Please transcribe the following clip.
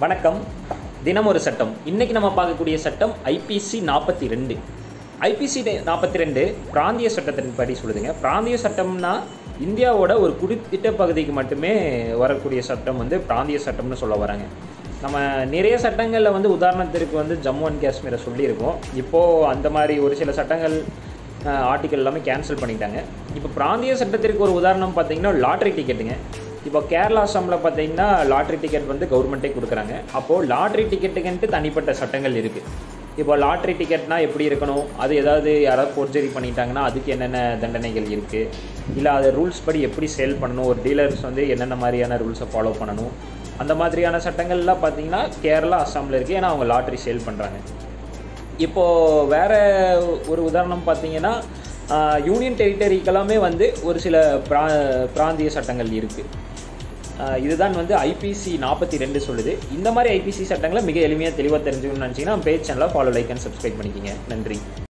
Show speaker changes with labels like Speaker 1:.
Speaker 1: வணக்கம் தினம் ஒரு சட்டம் இன்னைக்கு நம்ம பார்க்கக்கூடிய சட்டம் ஐபிசி நாற்பத்தி ரெண்டு ஐபிசி நாற்பத்தி ரெண்டு பிராந்திய சட்டத்தின் படி சொல்லுதுங்க பிராந்திய சட்டம்னா இந்தியாவோட ஒரு குறிப்பிட்ட பகுதிக்கு மட்டுமே வரக்கூடிய சட்டம் வந்து பிராந்திய சட்டம்னு சொல்ல வராங்க நம்ம நிறைய சட்டங்களில் வந்து உதாரணத்திற்கு வந்து ஜம்மு அண்ட் காஷ்மீரை சொல்லியிருக்கோம் இப்போது அந்த மாதிரி ஒரு சில சட்டங்கள் ஆர்டிக்கல் எல்லாமே கேன்சல் பண்ணிட்டாங்க இப்போ பிராந்திய சட்டத்திற்கு ஒரு உதாரணம் பார்த்தீங்கன்னா லாட்ரி டிக்கெட்டுங்க இப்போ கேரளா அஸ்ஸாமில் பார்த்தீங்கன்னா லாட்ரி டிக்கெட் வந்து கவர்மெண்ட்டே கொடுக்குறாங்க அப்போது லாட்ரி டிக்கெட்டுக்குன்ட்டு தனிப்பட்ட சட்டங்கள் இருக்குது இப்போ லாட்ரி டிக்கெட்னா எப்படி இருக்கணும் அது ஏதாவது யாராவது ஃபோர்ஜரி பண்ணிட்டாங்கன்னா அதுக்கு என்னென்ன தண்டனைகள் இருக்குது இல்லை அது ரூல்ஸ் படி எப்படி சேல் பண்ணணும் ஒரு டீலர்ஸ் வந்து என்னென்ன மாதிரியான ரூல்ஸை ஃபாலோ பண்ணணும் அந்த மாதிரியான சட்டங்கள்லாம் பார்த்தீங்கன்னா கேரளா அஸ்ஸாமில் இருக்குது ஏன்னா அவங்க லாட்ரி சேல் பண்ணுறாங்க இப்போது வேற ஒரு உதாரணம் பார்த்தீங்கன்னா யூனியன் டெரிட்டரிக்கெல்லாமே வந்து ஒரு சில பிரா பிராந்திய சட்டங்கள் இருக்குது இதுதான் வந்து ஐபிசி நாற்பத்தி ரெண்டு சொல்லுது இந்த மாதிரி ஐபிசி சட்டங்களை மிக எளிமையாக தெளிவாக தெரிஞ்சுக்கணும்னு நினச்சிங்கன்னா பேஜ் சேனலை ஃபாலோ லைக் அண்ட் சப்ஸ்கிரைப் பண்ணிக்கிங்க நன்றி